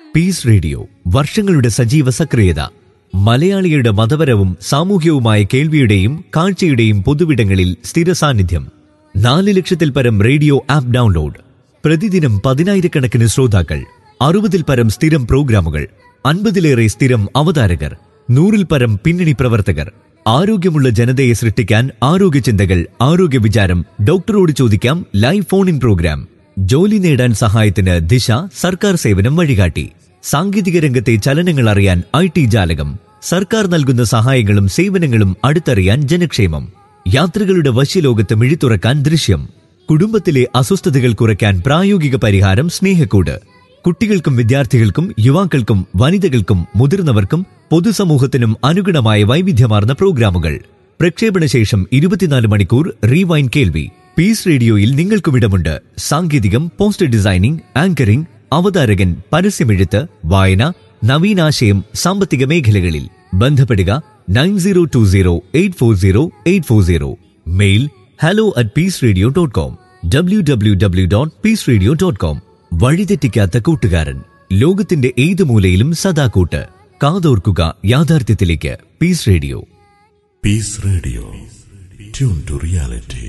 Piece radio വർഷങ്ങളുടെ സജീവ സക്രിയത മലയാളിയുടെ മതപരവും സാമൂഹ്യവുമായ കേൾവിയുടെയും കാഴ്ചയുടെയും പൊതുവിടങ്ങളിൽ സ്ഥിര സാന്നിധ്യം നാല് ലക്ഷത്തിൽ പരം റേഡിയോ ആപ്പ് ഡൗൺലോഡ് പ്രതിദിനം പതിനായിരക്കണക്കിന് ശ്രോതാക്കൾ അറുപതിൽ പരം സ്ഥിരം പ്രോഗ്രാമുകൾ അൻപതിലേറെ സ്ഥിരം അവതാരകർ നൂറിൽ പരം പിന്നണി പ്രവർത്തകർ ആരോഗ്യമുള്ള ജനതയെ സൃഷ്ടിക്കാൻ ആരോഗ്യ ചിന്തകൾ ആരോഗ്യ വിചാരം ഡോക്ടറോട് ചോദിക്കാം ലൈവ് ഫോൺ ഇൻ പ്രോഗ്രാം ജോലി നേടാൻ സഹായത്തിന് ദിശ സർക്കാർ സേവനം വഴികാട്ടി സാങ്കേതിക രംഗത്തെ ചലനങ്ങൾ അറിയാൻ ഐ ടി ജാലകം സർക്കാർ നൽകുന്ന സഹായങ്ങളും സേവനങ്ങളും അടുത്തറിയാൻ ജനക്ഷേമം യാത്രകളുടെ വശ്യലോകത്ത് മിഴിത്തുറക്കാൻ ദൃശ്യം കുടുംബത്തിലെ അസ്വസ്ഥതകൾ കുറയ്ക്കാൻ പ്രായോഗിക പരിഹാരം സ്നേഹക്കൂട് കുട്ടികൾക്കും വിദ്യാർത്ഥികൾക്കും യുവാക്കൾക്കും വനിതകൾക്കും മുതിർന്നവർക്കും പൊതുസമൂഹത്തിനും അനുഗുണമായ വൈവിധ്യമാർന്ന പ്രോഗ്രാമുകൾ പ്രക്ഷേപണ ശേഷം ഇരുപത്തിനാല് മണിക്കൂർ റീവൈൻ കേൾവി പീസ് റേഡിയോയിൽ നിങ്ങൾക്കും ഇടമുണ്ട് സാങ്കേതികം പോസ്റ്റർ ഡിസൈനിംഗ് ആങ്കറിംഗ് അവതാരകൻ പരസ്യമെഴുത്ത് വായന നവീനാശയം സാമ്പത്തിക മേഖലകളിൽ ബന്ധപ്പെടുക nine zero two zero eight four zero eight four zero mail hello at peace radio dot com W W W dot peace radio dot com വഴിതെറ്റിക്കാത്ത കൂട്ടുകാരൻ ലോകത്തിന്റെ ഏത് മൂലയിലും സദാ കൂട്ട് കാതോർക്കുക യാഥാർത്ഥ്യത്തിലേക്ക് peace radio Peace Radio. Tune to reality.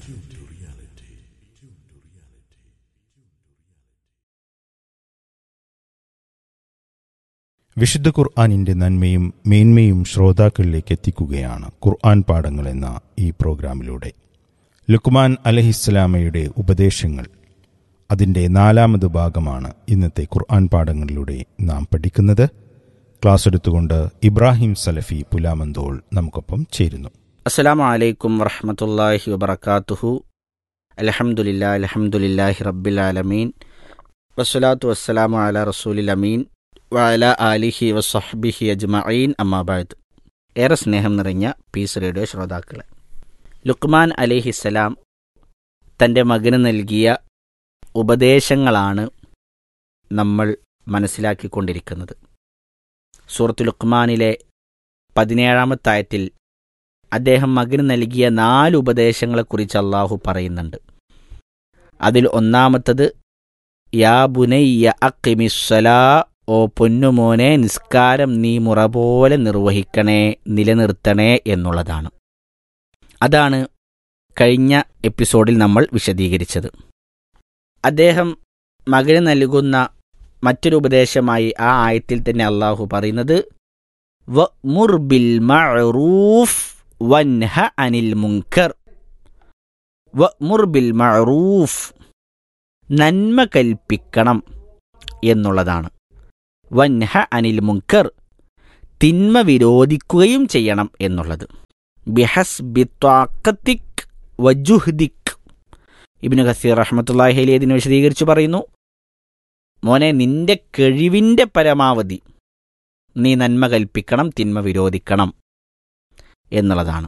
വിശുദ്ധ ഖുർആാനിന്റെ നന്മയും മേന്മയും ശ്രോതാക്കളിലേക്ക് എത്തിക്കുകയാണ് ഖുർആൻ പാഠങ്ങൾ എന്ന ഈ പ്രോഗ്രാമിലൂടെ ലുക്മാൻ അലഹിസ്സലാമയുടെ ഉപദേശങ്ങൾ അതിൻ്റെ നാലാമത് ഭാഗമാണ് ഇന്നത്തെ ഖുർആൻ പാഠങ്ങളിലൂടെ നാം പഠിക്കുന്നത് ക്ലാസ് എടുത്തുകൊണ്ട് ഇബ്രാഹിം സലഫി പുലാമന്തോൾ നമുക്കൊപ്പം ചേരുന്നു അസ്സലാമു അലൈക്കും വറഹമത്തല്ലാഹി വബർക്കാത്തുഹു അലഹമുല്ലാ അലഹമുല്ലാഹി റബ്ബിൽ ആലമീൻ വസ്സലാത്തു വസ്സലാമു അല റസൂലിൽ അമീൻ വഅല ആലിഹി വസ്ഹബിഹി അജ്മഈൻ അമ്മാബാദ് ഏറെ സ്നേഹം നിറഞ്ഞ പീസ് റേഡിയോ ശ്രോതാക്കളെ ലുക്മാൻ അലിഹിസ്സലാം തൻ്റെ മകന് നൽകിയ ഉപദേശങ്ങളാണ് നമ്മൾ മനസ്സിലാക്കിക്കൊണ്ടിരിക്കുന്നത് സൂറത്ത് ലുക്മാനിലെ പതിനേഴാമത്തായത്തിൽ അദ്ദേഹം മകന് നൽകിയ നാല് ഉപദേശങ്ങളെക്കുറിച്ച് അള്ളാഹു പറയുന്നുണ്ട് അതിൽ ഒന്നാമത്തത് യാ ബുനയ്യ അക്കിമിസ്സലാ ഓ പൊന്നുമോനെ നിസ്കാരം നീ മുറ പോലെ നിർവഹിക്കണേ നിലനിർത്തണേ എന്നുള്ളതാണ് അതാണ് കഴിഞ്ഞ എപ്പിസോഡിൽ നമ്മൾ വിശദീകരിച്ചത് അദ്ദേഹം മകന് നൽകുന്ന മറ്റൊരു ഉപദേശമായി ആ ആയത്തിൽ തന്നെ അള്ളാഹു പറയുന്നത് വഅ്മുർ ബിൽ മഅറൂഫ് വൻഹ അനിൽ മുങ്കർ വഅ്മുർ ബിൽ മഅറൂഫ് നന്മ കൽപ്പിക്കണം എന്നുള്ളതാണ് വൻഹ അനിൽ മുങ്കർ തിന്മ വിരോധിക്കുകയും ചെയ്യണം എന്നുള്ളത് ബിഹസ് ബിത്വാക്കത്തിക് വജുഹ്ദിക് ഇബിന് ഖസീർ റഹ്മത്തുല്ലാഹി അലി ഇതിനെ വിശദീകരിച്ച് പറയുന്നു മോനെ നിന്റെ കഴിവിൻ്റെ പരമാവധി നീ നന്മ കൽപ്പിക്കണം തിന്മ വിരോധിക്കണം എന്നുള്ളതാണ്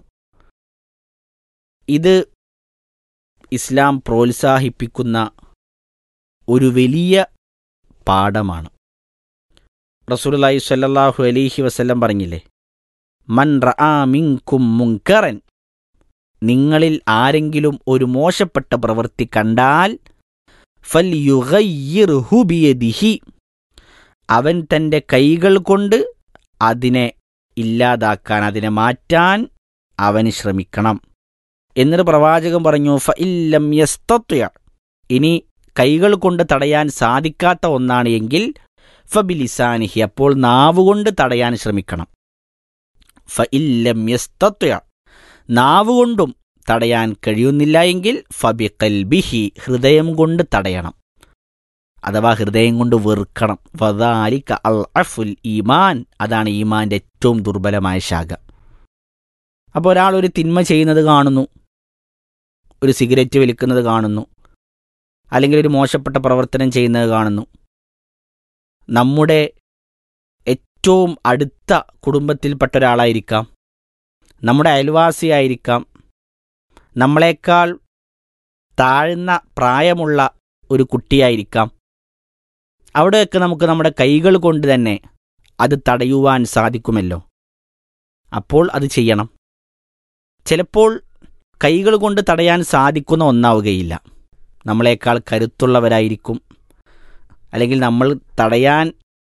ഇത് ഇസ്ലാം പ്രോത്സാഹിപ്പിക്കുന്ന ഒരു വലിയ പാഠമാണ് റസൂലുള്ളാഹി സ്വല്ലല്ലാഹു അലൈഹി വസല്ലം പറഞ്ഞില്ലേ മൻ റആ മിൻകും മുൻകറൻ നിങ്ങളിൽ ആരെങ്കിലും ഒരു മോശപ്പെട്ട പ്രവൃത്തി കണ്ടാൽ ഫൽയുഗയ്യിർഹു ബിയദിഹി അവൻ തൻ്റെ കൈകൾ കൊണ്ട് അതിനെ ഇല്ലാതാക്കാൻ അതിനെ മാറ്റാൻ അവന് ശ്രമിക്കണം എന്നിട്ട് പ്രവാചകൻ പറഞ്ഞു ഫ ഇല്ലം യസ്തത്വ ഇനി കൈകൾ കൊണ്ട് തടയാൻ സാധിക്കാത്ത ഒന്നാണ് എങ്കിൽ ഫബിലിസാനിഹി അപ്പോൾ നാവുകൊണ്ട് തടയാൻ ശ്രമിക്കണം ഫ ഇല്ലം യസ്തത്വ നാവുകൊണ്ടും തടയാൻ കഴിയുന്നില്ല എങ്കിൽ ഫബി കൽബിഹി ഹൃദയം കൊണ്ട് തടയണം അഥവാ ഹൃദയം കൊണ്ട് വെറുക്കണം വദാലിക അൽ അഫുൽ ഈമാൻ അതാണ് ഈമാന്റെ ഏറ്റവും ദുർബലമായ ശാഖ അപ്പോൾ ഒരാൾ ഒരു തിന്മ ചെയ്യുന്നത് കാണുന്നു ഒരു സിഗരറ്റ് വലിക്കുന്നത് കാണുന്നു അല്ലെങ്കിൽ ഒരു മോശപ്പെട്ട പ്രവർത്തനം ചെയ്യുന്നത് കാണുന്നു നമ്മുടെ ഏറ്റവും അടുത്ത കുടുംബത്തിൽപ്പെട്ട ഒരാളായിരിക്കാം നമ്മുടെ അയൽവാസിയായിരിക്കാം നമ്മളെക്കാൾ താഴ്ന്ന പ്രായമുള്ള ഒരു കുട്ടിയായിരിക്കാം അവിടെയൊക്കെ നമുക്ക് നമ്മുടെ കൈകൾ കൊണ്ട് തന്നെ അത് തടയുവാൻ സാധിക്കുമല്ലോ അപ്പോൾ അത് ചെയ്യണം ചിലപ്പോൾ കൈകൾ കൊണ്ട് തടയാൻ സാധിക്കുന്ന ഒന്നാവുകയില്ല നമ്മളെക്കാൾ കരുത്തുള്ളവരായിരിക്കും അല്ലെങ്കിൽ നമ്മൾ തടയാൻ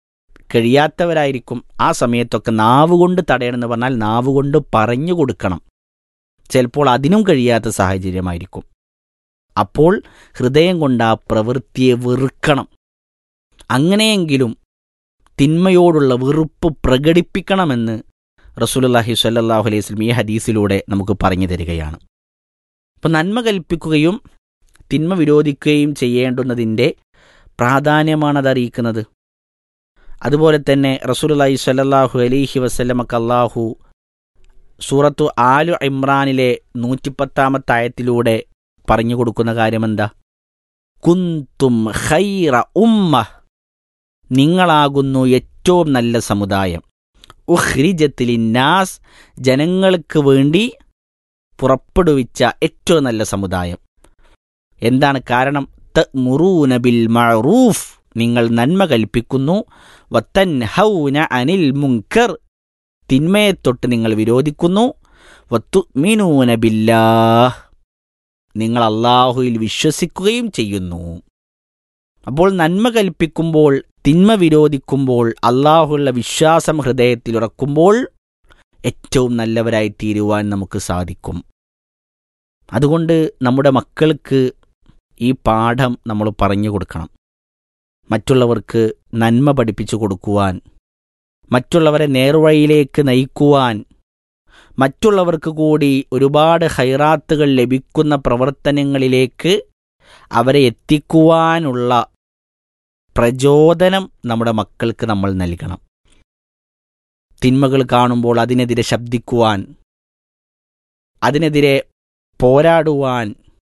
കഴിയാത്തവരായിരിക്കും ആ സമയത്തൊക്കെ നാവ് കൊണ്ട് തടയണമെന്ന് പറഞ്ഞാൽ നാവ് കൊണ്ട് പറഞ്ഞു കൊടുക്കണം ചിലപ്പോൾ അതിനും കഴിയാത്ത സാഹചര്യമായിരിക്കും അപ്പോൾ ഹൃദയം കൊണ്ട് ആ പ്രവൃത്തിയെ വെറുക്കണം അങ്ങനെയെങ്കിലും തിന്മയോടുള്ള വെറുപ്പ് പ്രകടിപ്പിക്കണമെന്ന് റസൂലുള്ളാഹി സ്വല്ലല്ലാഹു അലൈഹി വസല്ലം ഈ ഹദീസിലൂടെ നമുക്ക് പറഞ്ഞു തരികയാണ് അപ്പോൾ നന്മ കൽപ്പിക്കുകയും തിന്മ വിരോധിക്കുകയും ചെയ്യേണ്ടുന്നതിൻ്റെ പ്രാധാന്യമാണ് അത് അറിയിക്കുന്നത് അതുപോലെ തന്നെ റസൂലുള്ളാഹി സ്വല്ലല്ലാഹു അലൈഹി വസല്ലമക്ക് അല്ലാഹു സൂറത്തു ആലു ഇമ്രാനിലെ നൂറ്റിപ്പത്താമത്തെ ആയത്തിലൂടെ പറഞ്ഞു കൊടുക്കുന്ന കാര്യമെന്താ കുന്തും ഖൈറ ഉമ്മ നിങ്ങളാകുന്നു ഏറ്റവും നല്ല സമുദായം ഉഹ്രിജത്തിലിന്നാസ് ജനങ്ങൾക്ക് വേണ്ടി പുറപ്പെടുവിച്ച ഏറ്റവും നല്ല സമുദായം എന്താണ് കാരണം തഅ്മുറൂന ബിൽ മഅറൂഫ് നിങ്ങൾ നന്മ കൽപ്പിക്കുന്നു വത്തൻഹൗന അനിൽ മുങ്കർ തിന്മയെ തൊട്ട് നിങ്ങൾ വിരോധിക്കുന്നു വത്തുമിനൂന ബില്ലാഹ് നിങ്ങൾ അള്ളാഹുയിൽ വിശ്വസിക്കുകയും ചെയ്യുന്നു അപ്പോൾ നന്മ കൽപ്പിക്കുമ്പോൾ തിന്മ വിരോധിക്കുമ്പോൾ അള്ളാഹുള്ള വിശ്വാസം ഹൃദയത്തിൽ ഉറക്കുമ്പോൾ ഏറ്റവും നല്ലവരായി തീരുവാൻ നമുക്ക് സാധിക്കും അതുകൊണ്ട് നമ്മുടെ മക്കൾക്ക് ഈ പാഠം നമ്മൾ പറഞ്ഞു കൊടുക്കണം മറ്റുള്ളവർക്ക് നന്മ പഠിപ്പിച്ചു കൊടുക്കുവാൻ മറ്റുള്ളവരെ നേർവഴിയിലേക്ക് നയിക്കുവാൻ മറ്റുള്ളവർക്ക് കൂടി ഒരുപാട് ഹൈറാത്തുകൾ ലഭിക്കുന്ന പ്രവർത്തനങ്ങളിലേക്ക് അവരെ എത്തിക്കുവാനുള്ള പ്രചോദനം നമ്മുടെ മക്കൾക്ക് നമ്മൾ നൽകണം തിന്മകൾ കാണുമ്പോൾ അതിനെതിരെ ശബ്ദിക്കുവാൻ അതിനെതിരെ പോരാടുവാൻ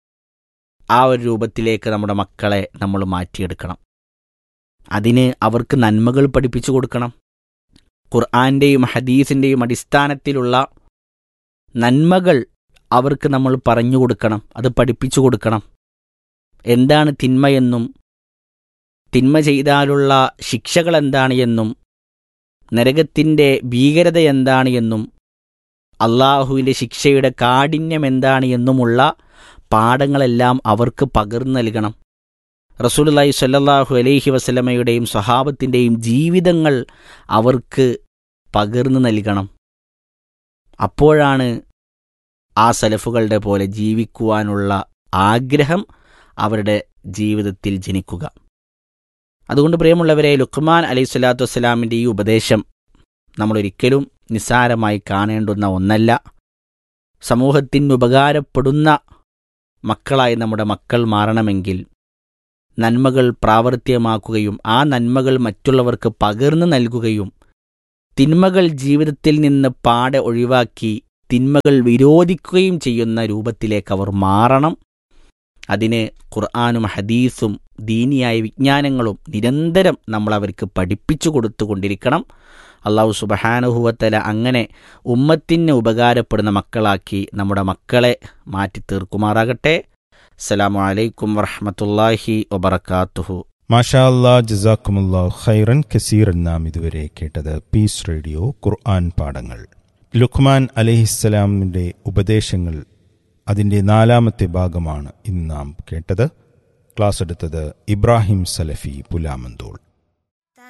ആ ഒരു രൂപത്തിലേക്ക് നമ്മുടെ മക്കളെ നമ്മൾ മാറ്റിയെടുക്കണം അതിന് അവർക്ക് നന്മകൾ പഠിപ്പിച്ചു കൊടുക്കണം ഖുർആാൻ്റെയും ഹദീസിൻ്റെയും അടിസ്ഥാനത്തിലുള്ള നന്മകൾ അവർക്ക് നമ്മൾ പറഞ്ഞു കൊടുക്കണം അത് പഠിപ്പിച്ചു കൊടുക്കണം എന്താണ് തിന്മയെന്നും തിന്മ ചെയ്താലുള്ള ശിക്ഷകൾ എന്താണ് എന്നും നരകത്തിൻ്റെ ഭീകരത എന്താണ് എന്നും അള്ളാഹുവിൻ്റെ ശിക്ഷയുടെ കാഠിന്യം എന്താണ് എന്നുമുള്ള പാഠങ്ങളെല്ലാം അവർക്ക് പകർന്നു നൽകണം റസൂലുള്ളാഹി സ്വല്ലല്ലാഹു അലൈഹി വസല്ലമയുടെയും സ്വഹാബത്തിൻ്റെയും ജീവിതങ്ങൾ അവർക്ക് പകർന്നു നൽകണം അപ്പോഴാണ് ആ സലഫുകളുടെ പോലെ ജീവിക്കുവാനുള്ള ആഗ്രഹം അവരുടെ ജീവിതത്തിൽ ജനിക്കുക അതുകൊണ്ട് പ്രിയമുള്ളവരെ ലുക്മാൻ അലൈഹി സ്വലാത്തു വസ്സലാമിൻ്റെ ഈ ഉപദേശം നമ്മളൊരിക്കലും നിസ്സാരമായി കാണേണ്ടുന്ന ഒന്നല്ല സമൂഹത്തിന് ഉപകാരപ്പെടുന്ന മക്കളായി നമ്മുടെ മക്കൾ മാറണമെങ്കിൽ നന്മകൾ പ്രാവർത്തികമാക്കുകയും ആ നന്മകൾ മറ്റുള്ളവർക്ക് പകർന്നു നൽകുകയും തിന്മകൾ ജീവിതത്തിൽ നിന്ന് പാടെ ഒഴിവാക്കി തിന്മകൾ വിരോധിക്കുകയും ചെയ്യുന്ന രൂപത്തിലേക്ക് അവർ മാറണം അതിന് ഖുർആാനും ഹദീസും ദീനിയായ വിജ്ഞാനങ്ങളും നിരന്തരം നമ്മൾ അവർക്ക് പഠിപ്പിച്ചു കൊടുത്തുകൊണ്ടിരിക്കണം അള്ളാഹു സുബഹാനുഹുവത്തല അങ്ങനെ ഉമ്മത്തിന് ഉപകാരപ്പെടുന്ന മക്കളാക്കി നമ്മുടെ മക്കളെ മാറ്റി തീർക്കുമാറാകട്ടെ അസ്സലാമു അലൈക്കും വറഹമത്തല്ലാഹി വബർക്കാത്തുഹു മാഷാ അല്ലാ ജസാക്കുമുല്ലാ ഖൈറൻ കസീറൻ നാം ഇതുവരെ കേട്ടത് പീസ് റേഡിയോ ഖുർആൻ പാഠങ്ങൾ ലുഖ്മാൻ അലഹിസ്സലാമിൻ്റെ ഉപദേശങ്ങൾ അതിൻ്റെ നാലാമത്തെ ഭാഗമാണ് ഇന്ന് നാം കേട്ടത് ക്ലാസ് എടുത്തത് ഇബ്രാഹിം സലഫി പുലാമന്തോൾ